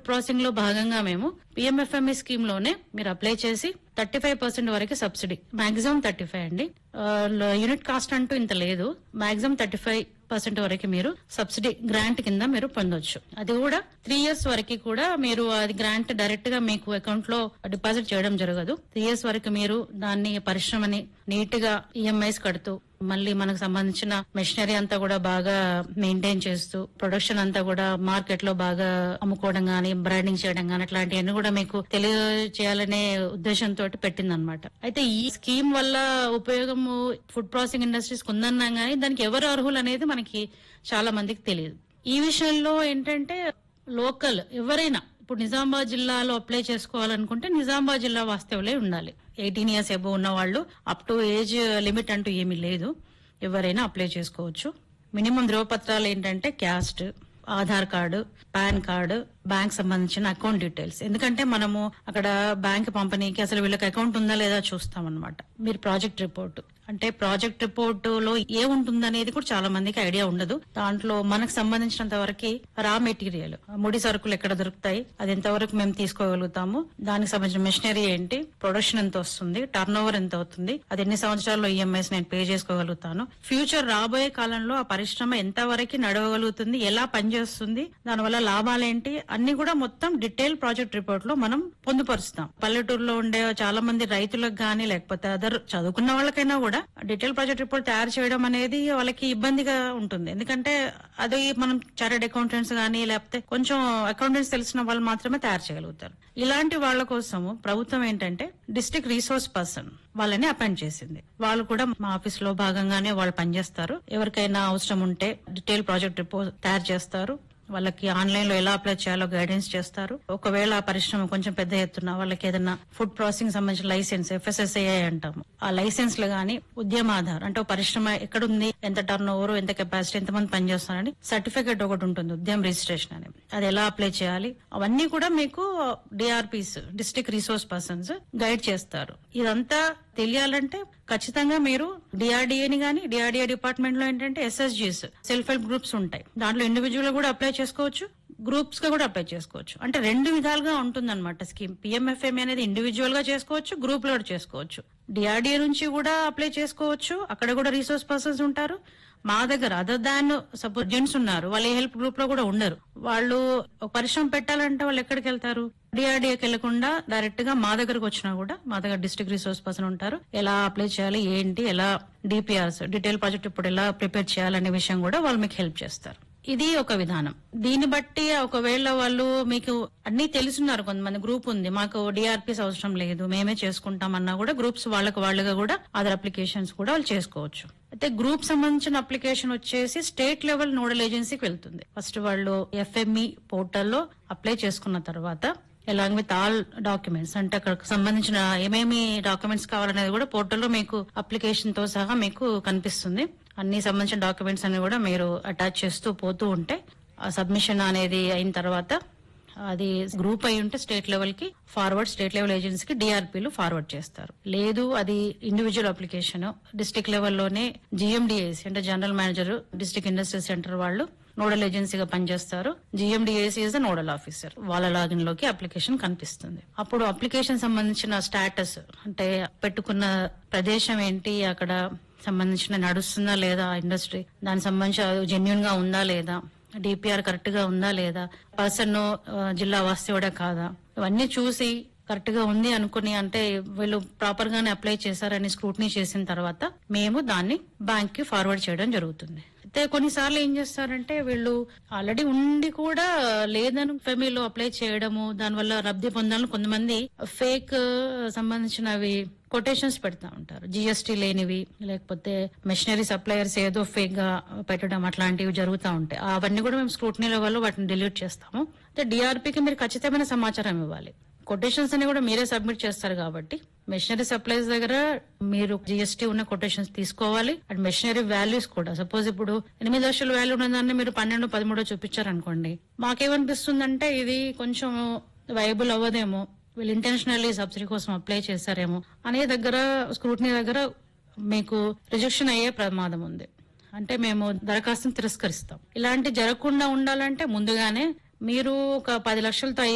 processing లో భాగంగా మేము పిఎంఎఫ్ఎంఈ స్కీమ్ లోనే మీరు అప్లై చేసి థర్టీ ఫైవ్ పర్సెంట్ వరకు సబ్సిడీ మాక్సిమం థర్టీ ఫైవ్ అండి ఆ, లో- యూనిట్ కాస్ట్ అంటూ ఇంత లేదు మాక్సిమం థర్టీ ఫైవ్ పర్సెంట్ వరకు మీరు సబ్సిడీ గ్రాంట్ కింద మీరు పొందొచ్చు అది కూడా త్రీ ఇయర్స్ వరకు కూడా మీరు అది గ్రాంట్ డైరెక్ట్ గా మీకు అకౌంట్ లో డిపాజిట్ చేయడం జరగదు త్రీ ఇయర్స్ వరకు మీరు దాన్ని పరిశ్రమని నీట్ గా ఈఎంఐస్ కడుతూ మళ్ళీ మనకు సంబంధించిన మెషినరీ అంతా కూడా బాగా మెయింటైన్ చేస్తూ ప్రొడక్షన్ అంతా కూడా మార్కెట్ లో బాగా అమ్ముకోవడం గానీ బ్రాండింగ్ చేయడం గానీ అట్లాంటివన్నీ కూడా మీకు తెలియజేయాలనే ఉద్దేశంతో పెట్టిందనమాట అయితే ఈ స్కీమ్ వల్ల ఉపయోగము ఫుడ్ ప్రాసెసింగ్ ఇండస్ట్రీస్ ఉందన్నాం గానీ దానికి ఎవరు అర్హులు అనేది మనకి చాలా మందికి తెలియదు ఈ విషయంలో ఏంటంటే లోకల్ ఎవరైనా ఇప్పుడు నిజామాబాద్ జిల్లాలో అప్లై చేసుకోవాలనుకుంటే నిజామాబాద్ జిల్లా వాస్తవులే ఉండాలి ఎయిటీన్ ఇయర్స్ ఎబో ఉన్న వాళ్ళు అప్ టు ఏజ్ లిమిట్ అంటూ ఏమీ లేదు ఎవరైనా అప్లై చేసుకోవచ్చు మినిమం ధ్రువపత్రాలు ఏంటంటే caste Aadhaar card PAN card bank సంబంధించిన అకౌంట్ డీటెయిల్స్ ఎందుకంటే మనము అక్కడ బ్యాంక్ పంపనీకి అసలు వీళ్ళకి అకౌంట్ ఉందా లేదా చూస్తాం అనమాట మీరు ప్రాజెక్ట్ రిపోర్ట్ అంటే ప్రాజెక్ట్ రిపోర్ట్ లో ఏ ఉంటుందనేది కూడా చాలా మందికి ఐడియా ఉండదు దాంట్లో మనకు సంబంధించినంత వరకు రా మెటీరియల్ ముడి సరుకులు ఎక్కడ దొరుకుతాయి అది ఎంతవరకు మేము తీసుకోగలుగుతాము దానికి సంబంధించిన మెషినరీ ఏంటి ప్రొడక్షన్ ఎంత వస్తుంది టర్న్ ఓవర్ ఎంత అవుతుంది అది ఎన్ని సంవత్సరాల్లో ఈఎంఐస్ నేను పే చేసుకోగలుగుతాను ఫ్యూచర్ రాబోయే కాలంలో ఆ పరిశ్రమ ఎంత వరకు నడవగలుగుతుంది ఎలా పనిచేస్తుంది దానివల్ల లాభాలేంటి అన్ని కూడా మొత్తం డీటెయిల్ ప్రాజెక్ట్ రిపోర్ట్ లో మనం పొందుపరుస్తాం పల్లెటూరులో ఉండే చాలా మంది రైతులకు గానీ లేకపోతే అదర్ చదువుకున్న వాళ్ళకైనా కూడా డీటెయిల్ ప్రాజెక్ట్ రిపోర్ట్ తయారు చేయడం అనేది వాళ్ళకి ఇబ్బందిగా ఉంటుంది ఎందుకంటే అది మనం చార్టెడ్ అకౌంటెంట్స్ గానీ లేకపోతే కొంచెం అకౌంటెంట్స్ తెలిసిన వాళ్ళు మాత్రమే తయారు చేయగలుగుతారు ఇలాంటి వాళ్ళ కోసము ప్రభుత్వం ఏంటంటే డిస్ట్రిక్ట్ రీసోర్స్ పర్సన్ వాళ్ళని అపాయింట్ చేసింది వాళ్ళు కూడా మా ఆఫీస్ లో భాగంగానే వాళ్ళు పనిచేస్తారు ఎవరికైనా అవసరం ఉంటే డీటెయిల్ ప్రాజెక్ట్ రిపోర్ట్ తయారు చేస్తారు వాళ్ళకి ఆన్లైన్ లో ఎలా అప్లై చేయాలో గైడెన్స్ చేస్తారు ఒకవేళ ఆ పరిశ్రమ కొంచెం పెద్ద ఎత్తున వాళ్ళకి ఏదైనా ఫుడ్ ప్రాసెసింగ్ సంబంధించిన లైసెన్స్ ఎఫ్ఎస్ఎస్ఐ అంటాము ఆ లైసెన్స్ లు గానీ ఉద్యమ ఆధార్ అంటే ఒక పరిశ్రమ ఎక్కడుంది ఎంత టర్న్ ఓవర్ ఎంత కెపాసిటీ ఎంత మంది పనిచేస్తున్నారని సర్టిఫికేట్ ఒకటి ఉంటుంది ఉద్యమ రిజిస్ట్రేషన్ అని అది ఎలా అప్లై చేయాలి అవన్నీ కూడా మీకు DRPs district resource persons guide చేస్తారు ఇదంతా తెలియాలంటే ఖచ్చితంగా మీరు డిఆర్డిఏని గానీ డిఆర్డిఏ డిపార్ట్మెంట్ లో ఏంటంటే ఎస్ఎస్జీస్ సెల్ఫ్ హెల్ప్ గ్రూప్స్ ఉంటాయి దాంట్లో ఇండివిజువల్ కూడా అప్లై చేసుకోవచ్చు గ్రూప్స్ గా కూడా అప్లై చేసుకోవచ్చు అంటే రెండు విధాలుగా ఉంటుందన్నమాట స్కీమ్ పిఎంఎఫ్ఎం అనేది ఇండివిజువల్ గా చేసుకోవచ్చు గ్రూప్ లో కూడా చేసుకోవచ్చు డిఆర్డిఏ నుంచి కూడా అప్లై చేసుకోవచ్చు అక్కడ కూడా రీసోర్స్ పర్సన్స్ ఉంటారు మా దగ్గర అదర్ దాన్ సపోజ్ జెంట్స్ ఉన్నారు వాళ్ళు హెల్ప్ గ్రూప్ లో కూడా ఉండరు వాళ్ళు ఒక పరిశ్రమ పెట్టాలంటే వాళ్ళు ఎక్కడికి వెళ్తారు డిఆర్డిఏకి వెళ్లకుండా డైరెక్ట్ గా మా దగ్గరకు వచ్చినా కూడా మా దగ్గర డిస్ట్రిక్ట్ రిసోర్స్ పర్సన్ ఉంటారు ఎలా అప్లై చేయాలి ఏంటి ఎలా డిపిఆర్స్ డీటెయిల్ ప్రాజెక్ట్ ఇప్పుడు ఎలా ప్రిపేర్ చేయాలనే విషయం కూడా వాళ్ళు మీకు హెల్ప్ చేస్తారు ఇది ఒక విధానం దీన్ని బట్టి ఒకవేళ వాళ్ళు మీకు అన్ని తెలుసున్నారు కొంతమంది గ్రూప్ ఉంది మాకు డిఆర్పిస్ అవసరం లేదు మేమే చేసుకుంటాం అన్నా కూడా గ్రూప్స్ వాళ్ళకి వాళ్ళుగా కూడా అదర్ అప్లికేషన్స్ కూడా వాళ్ళు చేసుకోవచ్చు అయితే గ్రూప్ సంబంధించిన అప్లికేషన్ వచ్చేసి స్టేట్ లెవెల్ నోడల్ ఏజెన్సీకి వెళ్తుంది ఫస్ట్ వాళ్ళు ఎఫ్ఎంఈ పోర్టల్లో అప్లై చేసుకున్న తర్వాత ఎలాంగ్ విత్ ఆల్ డాక్యుమెంట్స్ అంటే అక్కడ సంబంధించిన ఏమేమి డాక్యుమెంట్స్ కావాలనేది కూడా పోర్టల్లో మీకు అప్లికేషన్ తో సహా మీకు కనిపిస్తుంది అన్ని సంబంధించిన డాక్యుమెంట్స్ అన్ని కూడా మీరు అటాచ్ చేస్తూ పోతూ ఉంటే ఆ సబ్మిషన్ అనేది అయిన తర్వాత అది గ్రూప్ అయి ఉంటే స్టేట్ లెవెల్ కి ఫార్వర్డ్ స్టేట్ లెవెల్ ఏజెన్సీకి డిఆర్పీలు ఫార్వర్డ్ చేస్తారు లేదు అది ఇండివిజువల్ అప్లికేషన్ డిస్ట్రిక్ట్ లెవెల్లోనే జిఎండిఏసి అంటే general manager district industrial centre వాళ్ళు నోడల్ ఏజెన్సీగా పనిచేస్తారు GMDAC is the nodal officer వాళ్ళ లాగిన్ లోకి అప్లికేషన్ కనిపిస్తుంది అప్పుడు అప్లికేషన్ సంబంధించిన స్టేటస్ అంటే పెట్టుకున్న ప్రదేశం ఏంటి అక్కడ సంబంధించిన నడుస్తుందా లేదా ఇండస్ట్రీ దానికి సంబంధించి జెన్యున్ గా ఉందా లేదా డిపిఆర్ కరెక్ట్ గా ఉందా లేదా పర్సన్ జిల్లా వాస్తవుడే కాదా ఇవన్నీ చూసి కరెక్ట్ గా ఉంది అనుకుని అంటే వీళ్ళు ప్రాపర్ గానే అప్లై చేశారని స్క్రూటినీ చేసిన తర్వాత మేము దాన్ని బ్యాంక్ కి ఫార్వర్డ్ చేయడం జరుగుతుంది అయితే కొన్నిసార్లు ఏం చేస్తారంటే వీళ్ళు ఆల్రెడీ ఉండి కూడా లేదని ఫెమీలో అప్లై చేయడము దానివల్ల లబ్ధి పొందాలని కొంతమంది ఫేక్ సంబంధించినవి కొటేషన్స్ పెడతా ఉంటారు జిఎస్టీ లేనివి లేకపోతే మెషినరీ సప్లయర్స్ ఏదో ఫేక్ గా పెట్టడం అట్లాంటివి జరుగుతూ ఉంటాయి అవన్నీ కూడా మేము స్క్రూటనీ లెవెల్లో వాటిని డిలీట్ చేస్తాము అయితే డిఆర్పీకి మీరు ఖచ్చితమైన సమాచారం ఇవ్వాలి కొటేషన్స్ అన్ని కూడా మీరే సబ్మిట్ చేస్తారు కాబట్టి మెషినరీ సప్లైస్ దగ్గర మీరు జిఎస్టీ ఉన్న కొటేషన్స్ తీసుకోవాలి అండ్ మెషినరీ వాల్యూస్ కూడా సపోజ్ ఇప్పుడు ఎనిమిది లక్షల వాల్యూ ఉన్నదాన్ని మీరు పన్నెండు పదమూడో చూపించారనుకోండి మాకేమనిపిస్తుందంటే ఇది కొంచెం వైబుల్ అవ్వదేమో వీళ్ళు ఇంటెన్షనల్లీ సబ్సిడీ కోసం అప్లై చేశారేమో అనే దగ్గర స్క్రూటనీ దగ్గర మీకు రిజెక్షన్ అయ్యే ప్రమాదం ఉంది అంటే మేము దరఖాస్తును తిరస్కరిస్తాం ఇలాంటి జరగకుండా ఉండాలంటే ముందుగానే మీరు ఒక పది లక్షలతో